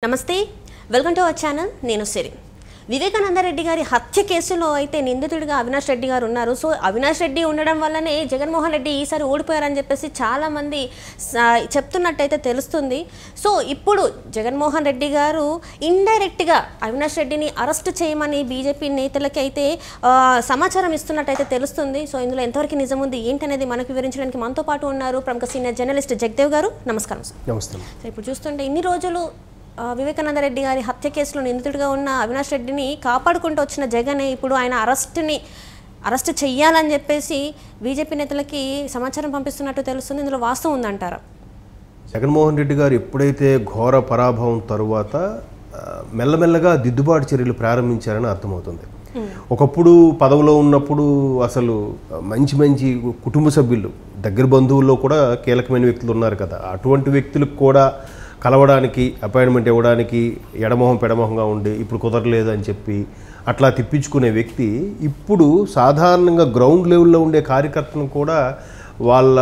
నమస్తే welcome to our channel నేను సిరి వివేకానంద రెడ్డి గారి హత్య కేసులో అయితే నిందితుడిగా అవినాష్ రెడ్డి గారు ఉన్నారు సో అవినాష్ రెడ్డి ఉండడం వల్లనే జగన్మోహన్ రెడ్డి ఈసారి ఓడిపోయారని చెప్పేసి చాలామంది స- చెప్తున్నట్టయితే తెలుస్తుంది సో ఇప్పుడు జగన్మోహన్ రెడ్డి గారు ఇండైరెక్ట్గా అవినాష్ రెడ్డిని అరెస్ట్ చేయమని బీజేపీ నేతలకి అయితే ఆ, సమాచారం ఇస్తున్నట్టయితే తెలుస్తుంది సో ఇందులో ఎంతవరకు నిజం ఉంది ఏంటనేది మనకు వివరించడానికి మనతో పాటు ఉన్నారు ప్రముఖ సీనియర్ జర్నలిస్ట్ జగదేవ్ గారు నమస్కారం సార్ నమస్తే సో ఇప్పుడు చూస్తుంటే ఇన్ని రోజులు ఆ, వివేకానంద రెడ్డి గారి హత్య కేసులో నిందితుడిగా ఉన్న అవినాష్ రెడ్డిని కాపాడుకుంటూ వచ్చిన జగనే ఇప్పుడు ఆయన అరెస్ట్ని అరెస్ట్ చెయ్యాలని చెప్పేసి బీజేపీ నేతలకి సమాచారం పంపిస్తున్నట్టు తెలుస్తుంది ఇందులో వాస్తవం ఉందంటారా జగన్మోహన్ రెడ్డి గారు ఎప్పుడైతే ఘోర పరాభవం తరువాత ఆ, మెల్లమెల్లగా దిద్దుబాటు చర్యలు ప్రారంభించారని అర్థమవుతుంది ఒకప్పుడు పదవిలో ఉన్నప్పుడు అసలు మంచి మంచి కుటుంబ సభ్యులు దగ్గర బంధువుల్లో కూడా కీలకమైన వ్యక్తులు ఉన్నారు కదా అటువంటి వ్యక్తులకు కూడా కలవడానికి అపాయింట్మెంట్ ఇవ్వడానికి ఎడమొహం పెడమొహంగా ఉండి ఇప్పుడు కుదరలేదు అని చెప్పి అట్లా తిప్పించుకునే వ్యక్తి ఇప్పుడు సాధారణంగా గ్రౌండ్ లెవెల్లో ఉండే కార్యకర్తను కూడా వాళ్ళ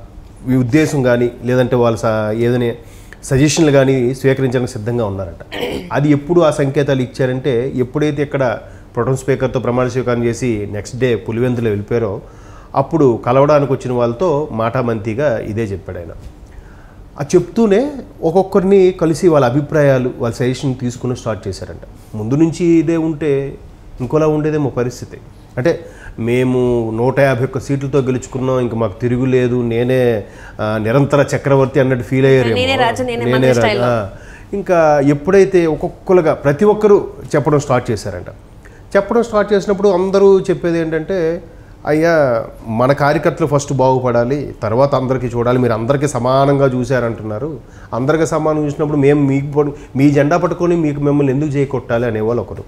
ఈ ఉద్దేశం కానీ లేదంటే వాళ్ళ స- ఏదైనా సజెషన్లు కానీ స్వీకరించడానికి సిద్ధంగా ఉన్నారట అది ఎప్పుడు ఆ సంకేతాలు ఇచ్చారంటే ఎప్పుడైతే ఇక్కడ ప్రొటం స్పీకర్తో ప్రమాణ స్వీకారం చేసి నెక్స్ట్ డే పులివెందులో వెళ్ళిపోయారో అప్పుడు కలవడానికి వచ్చిన వాళ్ళతో మాటామంతిగా ఇదే చెప్పాడు ఆయన అది చెప్తూనే ఒక్కొక్కరిని కలిసి వాళ్ళ అభిప్రాయాలు వాళ్ళ సజెషన్ తీసుకుని స్టార్ట్ చేశారంట ముందు నుంచి ఇదే ఉంటే ఇంకోలా ఉండేదేమో పరిస్థితి అంటే మేము నూట యాభై ఒక్క సీట్లతో గెలుచుకున్నాం ఇంకా మాకు తిరుగులేదు నేనే ఆ, నిరంతర చక్రవర్తి అన్నట్టు ఫీల్ అయ్యారు నేనే రాజు, నేనే నేనే మంత్రి రాజు. స్టైల్లో. ఆ, ఇంకా ఎప్పుడైతే ఒక్కొక్కరుగా ప్రతి ఒక్కరూ చెప్పడం స్టార్ట్ చేశారంట చెప్పడం స్టార్ట్ చేసినప్పుడు అందరూ చెప్పేది ఏంటంటే అయ్యా మన కార్యకర్తలు ఫస్ట్ బాగుపడాలి తర్వాత అందరికీ చూడాలి మీరు అందరికీ సమానంగా చూశారంటున్నారు అందరికీ సమానం చూసినప్పుడు మేము మీకు పడు- మీ జెండా పట్టుకొని మీకు మిమ్మల్ని ఎందుకు చేయకొట్టాలి అనేవాళ్ళు ఒకరు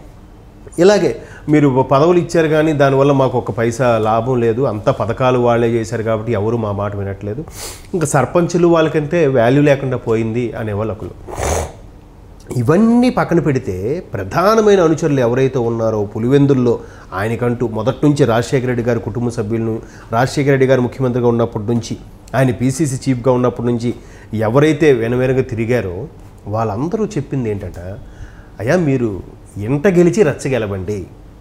ఇలాగే మీరు పదవులు ఇచ్చారు కానీ దానివల్ల మాకు ఒక పైసా లాభం లేదు అంత పథకాలు వాళ్ళే చేశారు కాబట్టి ఎవరు మా మాట వినట్లేదు ఇంకా సర్పంచులు వాళ్ళకంటే వాల్యూ లేకుండా పోయింది అనేవాళ్ళు ఒకరు ఇవన్నీ పక్కన పెడితే ప్రధానమైన అనుచరులు ఎవరైతే ఉన్నారో పులివెందుల్లో ఆయనకంటూ మొదటి నుంచి రాజశేఖర రెడ్డి గారి కుటుంబ సభ్యులను రాజశేఖర రెడ్డి గారు ముఖ్యమంత్రిగా ఉన్నప్పటి నుంచి ఆయన పీసీసీ చీఫ్గా ఉన్నప్పటి నుంచి ఎవరైతే వెనవెనగా తిరిగారో వాళ్ళందరూ చెప్పింది ఏంటంట అయ్యా మీరు ఎంట గెలిచి రచ్చగెలవండి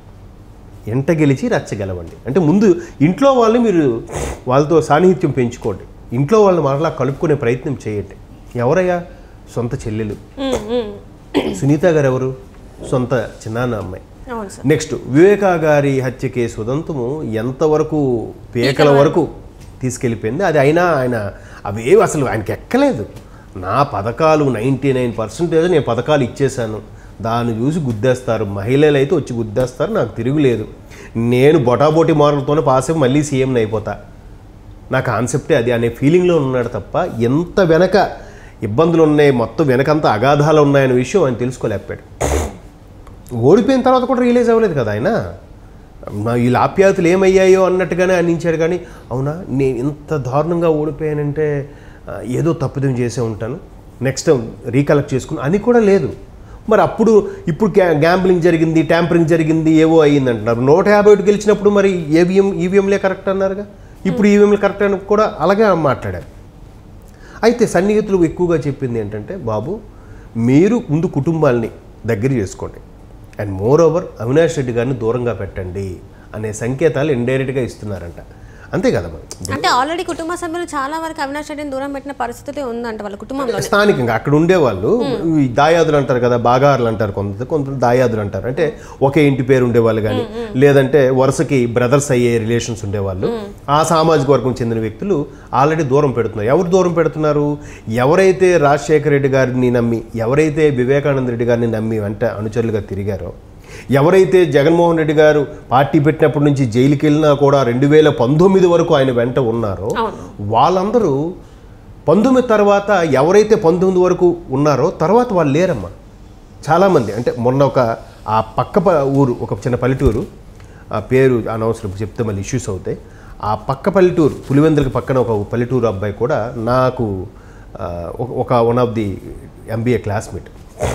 ఎంట గెలిచి రచ్చగెలవండి అంటే ముందు ఇంట్లో వాళ్ళని మీరు వాళ్ళతో సాన్నిహిత్యం పెంచుకోండి ఇంట్లో వాళ్ళని మరలా కలుపుకునే ప్రయత్నం చేయండి ఎవరయ్యా సొంత చెల్లెలు సునీత గారు ఎవరు సొంత చిన్నాన్న అమ్మాయి అవును సార్ నెక్స్ట్ వివేకా గారి హత్య కేసు ఉదంతము ఎంతవరకు పేకల వరకు తీసుకెళ్ళిపోయింది అది అయినా ఆయన అవేవి అసలు ఆయనకి ఎక్కలేదు నా పథకాలు నైంటీ నైన్ పర్సెంటేజ్ నేను పథకాలు ఇచ్చేశాను దాన్ని చూసి గుద్దేస్తారు మహిళలు అయితే వచ్చి గుద్దేస్తారు నాకు తిరుగులేదు నేను బొటాబోటి మార్కులతోనే పాస్ అయ్యి మళ్ళీ సీఎంని అయిపోతా నా కాన్సెప్టే అది అనే ఫీలింగ్లో ఉన్నాడు తప్ప ఎంత వెనక ఇబ్బందులు ఉన్నాయి మొత్తం వెనకంతా అగాధాలు ఉన్నాయనే విషయం ఆయన తెలుసుకోలేకపోయాడు ఓడిపోయిన తర్వాత కూడా రియలైజ్ అవ్వలేదు కదా ఆయన నా ఈ లాప్యాతులు ఏమయ్యాయో అన్నట్టుగానే అనించాడు కానీ అవునా నేను ఇంత దారుణంగా ఓడిపోయానంటే ఆ, ఏదో తప్పిదం చేసే ఉంటాను నెక్స్ట్ టైం రీకలెక్ట్ చేసుకుని అని కూడా లేదు మరి అప్పుడు ఇప్పుడు గ్యా గ్యాంబ్లింగ్ జరిగింది ట్యాంపరింగ్ జరిగింది ఏవో అయ్యింది అంటున్నారు నూట యాభై ఒకటి గెలిచినప్పుడు మరి ఏవిఎం ఈవీఎంలే కరెక్ట్ అన్నారుగా ఇప్పుడు ఈవీఎంలు కరెక్ట్ అని కూడా అలాగే మాట్లాడారు అయితే సన్నిహితులు ఎక్కువగా చెప్పింది ఏంటంటే బాబు మీరు ముందు కుటుంబాల్ని దగ్గర చేసుకోండి and moreover Avinash Reddy గారిని దూరంగా పెట్టండి అనే సంకేతాలు ఇండైరెక్ట్గా ఇస్తున్నారంట అంతే కదా మరి అంటే ఆల్రెడీ కుటుంబ సభ్యులు చాలా వరకు అవినాష్ రెడ్డిని దూరం పెట్టిన పరిస్థితి ఉందంట వాళ్ళ కుటుంబంలో స్థానికంగా అక్కడ ఉండేవాళ్ళు ఈ దాయాదులు అంటారు కదా బాగారులు అంటారు కొంత కొంత దాయాదులు అంటారు అంటే ఒకే ఇంటి పేరు ఉండేవాళ్ళు కానీ లేదంటే వరుసకి బ్రదర్స్ అయ్యే రిలేషన్స్ ఉండేవాళ్ళు ఆ సామాజిక వర్గం చెందిన వ్యక్తులు ఆల్రెడీ దూరం పెడుతున్నారు ఎవరు దూరం పెడుతున్నారు ఎవరైతే రాజశేఖర రెడ్డి గారిని నమ్మి ఎవరైతే వివేకానంద రెడ్డి గారిని నమ్మి వెంట అనుచరులుగా తిరిగారో ఎవరైతే జగన్మోహన్ రెడ్డి గారు పార్టీ పెట్టినప్పటి నుంచి జైలుకి వెళ్ళినా కూడా రెండు వేల పంతొమ్మిది వరకు ఆయన వెంట ఉన్నారో వాళ్ళందరూ పంతొమ్మిది తర్వాత ఎవరైతే పంతొమ్మిది వరకు ఉన్నారో తర్వాత వాళ్ళు లేరమ్మా చాలామంది అంటే మొన్న ఒక ఆ పక్క ప- ఊరు ఒక చిన్న పల్లెటూరు ఆ పేరు అనవసరం చెప్తే మళ్ళీ ఇష్యూస్ అవుతాయి ఆ పక్క పల్లెటూరు పులివెందులకు పక్కన ఒక పల్లెటూరు అబ్బాయి కూడా నాకు ఆ, ఒక- ఒక one of the MBA classmate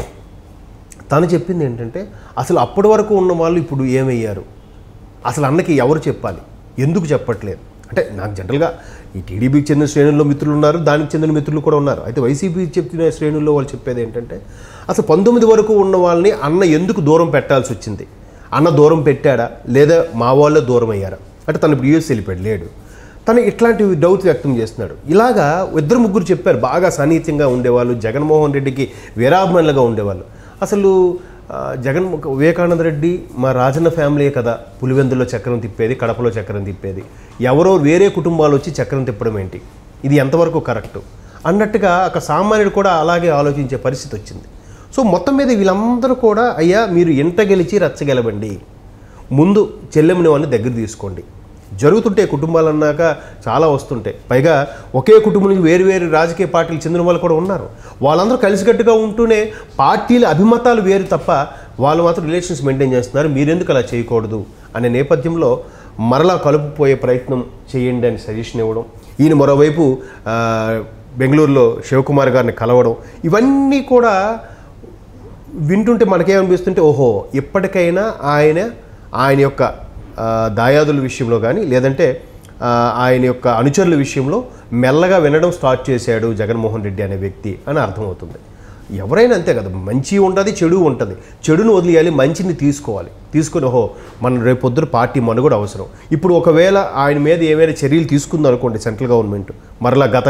తను చెప్పింది ఏంటంటే అసలు అప్పటి వరకు ఉన్న వాళ్ళు ఇప్పుడు ఏమయ్యారు అసలు అన్నకి ఎవరు చెప్పాలి ఎందుకు చెప్పట్లేదు అంటే నాకు జనరల్గా ఈ టీడీపీకి చెందిన శ్రేణుల్లో మిత్రులు ఉన్నారు దానికి చెందిన మిత్రులు కూడా ఉన్నారు అయితే వైసీపీ చెప్తున్న శ్రేణుల్లో వాళ్ళు చెప్పేది ఏంటంటే అసలు పంతొమ్మిది వరకు ఉన్న వాళ్ళని అన్న ఎందుకు దూరం పెట్టాల్సి వచ్చింది అన్న దూరం పెట్టాడా లేదా మా వాళ్ళే దూరం అయ్యారా అంటే తను ఇప్పుడు యూఎస్ వెళ్ళిపోయాడు లేడు తను ఇట్లాంటి డౌట్ వ్యక్తం చేస్తున్నాడు ఇలాగా ఇద్దరు ముగ్గురు చెప్పారు బాగా సన్నిహితంగా ఉండేవాళ్ళు జగన్మోహన్ రెడ్డికి వీరాభిమానులుగా ఉండేవాళ్ళు అసలు ఆ, జగన్ వివేకానంద రెడ్డి మా రాజన్న ఫ్యామిలీయే కదా పులివెందులో చక్రం తిప్పేది కడపలో చక్రం తిప్పేది ఎవరో వేరే కుటుంబాలు వచ్చి చక్రం తిప్పడం ఏంటి ఇది ఎంతవరకు కరెక్ట్ అన్నట్టుగా ఒక సామాన్యుడు కూడా అలాగే ఆలోచించే పరిస్థితి వచ్చింది సో మొత్తం మీద వీళ్ళందరూ కూడా అయ్యా మీరు ఎంట గెలిచి రచ్చగెలవండి ముందు చెల్లెమ్మని వాళ్ళని దగ్గర తీసుకోండి జరుగుతుంటే కుటుంబాలు అన్నాక చాలా వస్తుంటాయి పైగా ఒకే కుటుంబం నుంచి వేరు వేరు రాజకీయ పార్టీలు చెందిన వాళ్ళు కూడా ఉన్నారు వాళ్ళందరూ కలిసికట్టుగా ఉంటూనే పార్టీల అభిమతాలు వేరు తప్ప వాళ్ళు మాత్రం రిలేషన్స్ మెయింటైన్ చేస్తున్నారు మీరెందుకు అలా చేయకూడదు అనే నేపథ్యంలో మరలా కలుపుపోయే ప్రయత్నం చేయండి అని సజెషన్ ఇవ్వడం ఈయన మరోవైపు ఆ, బెంగళూరులో శివకుమార్ గారిని కలవడం ఇవన్నీ కూడా వింటుంటే మనకేమనిపిస్తుంటే ఓహో ఎప్పటికైనా ఆయన ఆయన యొక్క ఆ, దాయాదుల విషయంలో కానీ లేదంటే ఆ, ఆయన యొక్క అనుచరుల విషయంలో మెల్లగా వినడం స్టార్ట్ చేశాడు జగన్మోహన్ రెడ్డి అనే వ్యక్తి అని అర్థమవుతుంది ఎవరైనా అంతే కదా మంచి ఉంటుంది చెడు ఉంటుంది చెడును వదిలేయాలి మంచిని తీసుకోవాలి తీసుకుని ఓహో మన రేపు పొద్దున పార్టీ మనుగడ అవసరం ఇప్పుడు ఒకవేళ ఆయన మీద ఏమైనా చర్యలు తీసుకుంది అనుకోండి సెంట్రల్ గవర్నమెంట్ మరలా గత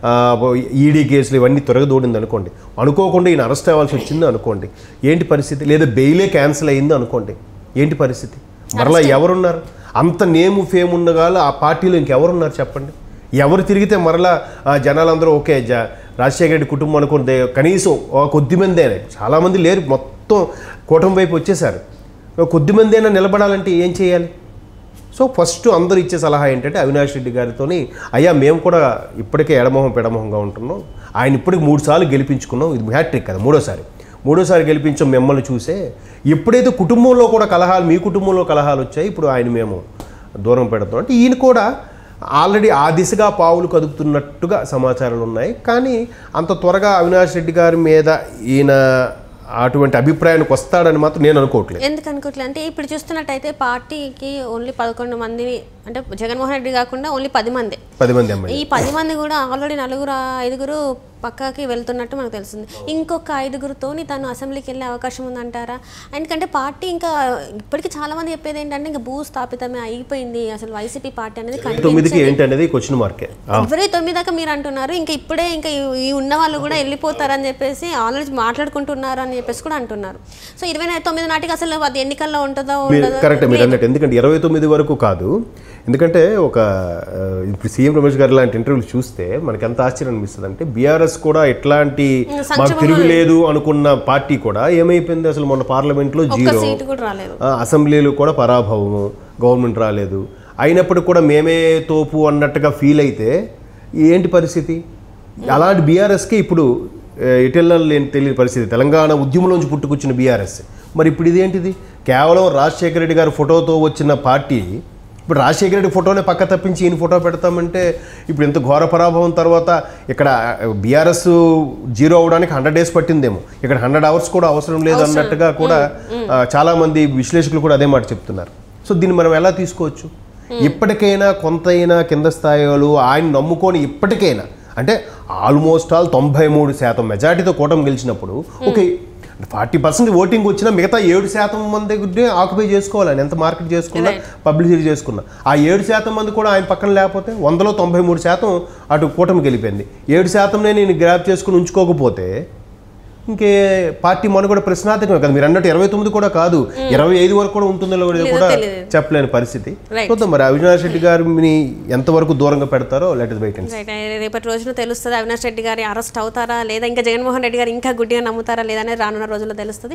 ఈడీ కేసులు ఇవన్నీ తొరగదోడింది అనుకోండి అనుకోకుండా ఈయన అరెస్ట్ అవ్వాల్సి వచ్చింది అనుకోండి ఏంటి పరిస్థితి లేదా బెయిలే క్యాన్సిల్ అయ్యింది అనుకోండి ఏంటి పరిస్థితి మరలా ఎవరున్నారు అంత నేము ఫేమ్ ఉండగాలు ఆ పార్టీలో ఇంకెవరున్నారు చెప్పండి ఎవరు తిరిగితే మరలా ఆ, జనాలందరూ ఓకే జ రాజశేఖర రెడ్డి కుటుంబం అనుకుంటే కనీసం ఒక కొద్ది మందే చాలామంది లేరు మొత్తం కూటమి వైపు వచ్చేసారు ఒక కొద్ది మంది అయినా నిలబడాలంటే ఏం చేయాలి సో ఫస్ట్ అందరూ ఇచ్చే సలహా ఏంటంటే అవినాష్ రెడ్డి గారితోని అయ్యా మేము కూడా ఇప్పటికే ఎడమొహం పెడమొహంగా ఉంటున్నాం ఆయన ఇప్పటికి మూడు సార్లు గెలిపించుకున్నాం ఇది హ్యాట్రిక్ కదా మూడోసారి మూడోసారి గెలిపించాం మిమ్మల్ని చూసే ఎప్పుడైతే కుటుంబంలో కూడా కలహాలు మీ కుటుంబంలో కలహాలు వచ్చాయి ఇప్పుడు ఆయన మేము దూరం పెడతాం అంటే ఈయన కూడా ఆల్రెడీ ఆ దిశగా పావులు కదుపుతున్నట్టుగా సమాచారాలు ఉన్నాయి కానీ అంత త్వరగా అవినాష్ రెడ్డి గారి మీద ఈయన అటువంటి అభిప్రాయానికి వస్తాడని మాత్రం నేను అనుకోవట్లేదు ఎందుకు అనుకోవట్లేదు అంటే ఇప్పుడు చూస్తున్నట్టయితే పార్టీకి ఓన్లీ పదకొండు మంది అంటే జగన్మోహన్ రెడ్డి కాకుండా ఓన్లీ పది మంది పది మంది అమ్మాయి ఈ పది మంది కూడా ఆల్రెడీ నలుగురు ఐదుగురు పక్కకి వెళ్తున్నట్టు మనకు తెలిసింది ఇంకొక ఐదుగురితోని తను అసెంబ్లీకి వెళ్ళే అవకాశం ఉందంటారా ఎందుకంటే పార్టీ ఇంకా ఇప్పటికీ చాలా మంది చెప్పేది ఏంటంటే ఇంకా భూ స్థాపితమే అయిపోయింది అసలు వైసీపీ పార్టీ అనేది ఇరవై తొమ్మిదికి ఏంటి అనేది క్వశ్చన్ మార్కే ఆ, ఇరవై తొమ్మిది దాకా మీరు అంటున్నారు ఇంకా ఇప్పుడే ఇంకా ఈ- ఈ ఉన్న వాళ్ళు కూడా వెళ్ళిపోతారని చెప్పేసి ఆల్రెడీ మాట్లాడుకుంటున్నారు అని చెప్పేసి కూడా అంటున్నారు సో ఇరవై తొమ్మిది నాటికి అసలు అది ఎన్నికల్లో ఉంటుందో మీరు ఉండదో కరెక్ట్ మీరు అన్నట్టు ఎందుకంటే ఇరవై తొమ్మిది వరకు కాదు ఎందుకంటే ఒక ఆ, ఇప్పుడు సీఎం రమేష్ గారు లాంటి ఇంటర్వ్యూలు చూస్తే మనకి ఎంత ఆశ్చర్యం అనిపిస్తుంది అంటే బీఆర్ఎస్ కూడా ఎట్లాంటి మాకు తిరుగులేదు అనుకున్న పార్టీ కూడా ఏమైపోయింది అసలు మొన్న పార్లమెంట్లో ఒక్క జీరో సీటు కూడా రాలేదు ఆ, అసెంబ్లీలో కూడా పరాభవము గవర్నమెంట్ రాలేదు అయినప్పటికీ కూడా మేమే తోపు అన్నట్టుగా ఫీల్ అయితే ఏంటి పరిస్థితి అలాంటి బీఆర్ఎస్కి ఇప్పుడు ఇటెళ్ళ లేని తెలియని పరిస్థితి తెలంగాణ ఉద్యమంలోంచి పుట్టుకొచ్చిన బీఆర్ఎస్ మరి ఇప్పుడు ఇదేంటిది కేవలం రాజశేఖర రెడ్డి గారి ఫోటోతో వచ్చిన పార్టీ ఇప్పుడు రాజశేఖర రెడ్డి ఫోటోనే పక్క తప్పించి ఈయన ఫోటో పెడతామంటే ఇప్పుడు ఇంత ఘోర పరాభవం తర్వాత ఇక్కడ బీఆర్ఎస్ జీరో అవడానికి హండ్రెడ్ డేస్ పట్టిందేమో ఇక్కడ హండ్రెడ్ అవర్స్ కూడా అవసరం లేదు అన్నట్టుగా కూడా ఆ, చాలా మంది విశ్లేషకులు కూడా అదే మాట చెప్తున్నారు సో దీన్ని మనం ఎలా తీసుకోవచ్చు ఇప్పటికైనా కొంతైనా కింద స్థాయిలు ఆయన నమ్ముకొని ఇప్పటికైనా అంటే ఆల్మోస్ట్ ఆల్ తొంభై మూడు శాతం మెజార్టీతో కూటమి గెలిచినప్పుడు ఓకే ఫార్టీ పర్సెంట్ ఓటింగ్ వచ్చినా మిగతా ఏడు శాతం మంది దగ్గర ఆక్యుపై చేసుకోవాలి ఆయన ఎంత మార్కెట్ చేసుకున్నా పబ్లిసిటీ చేసుకున్నా ఆ ఏడు శాతం మంది కూడా ఆయన పక్కన లేకపోతే వందలో తొంభై మూడు శాతం అటు కూటమికి వెళ్ళిపోయింది ఏడు శాతంనే నేను గ్రాప్ చేసుకుని ఉంచుకోకపోతే ఇంకే పార్టీ మనుగడ ప్రశ్నార్థకమే కదా మీరు అన్నట్టు ఇరవై తొమ్మిది కూడా కాదు ఇరవై ఐదు వరకు కూడా ఉంటుందో లేదో కూడా తెలియదు. చెప్పలేని పరిస్థితి Right. చూద్దాం మరి అవినాష్ రెడ్డి గారిని ఎంతవరకు దూరంగా పెడతారో లెట్ ఇస్ వెయిట్ రైట్ రేపటి రోజున తెలుస్తుంది అవినాష్ రెడ్డి గారి అరెస్ట్ అవుతారా లేదా ఇంకా జగన్మోహన్ రెడ్డి గారు ఇంకా గుడ్డిగా నమ్ముతారా లేదా అనేది రానున్న రోజుల్లో తెలుస్తుంది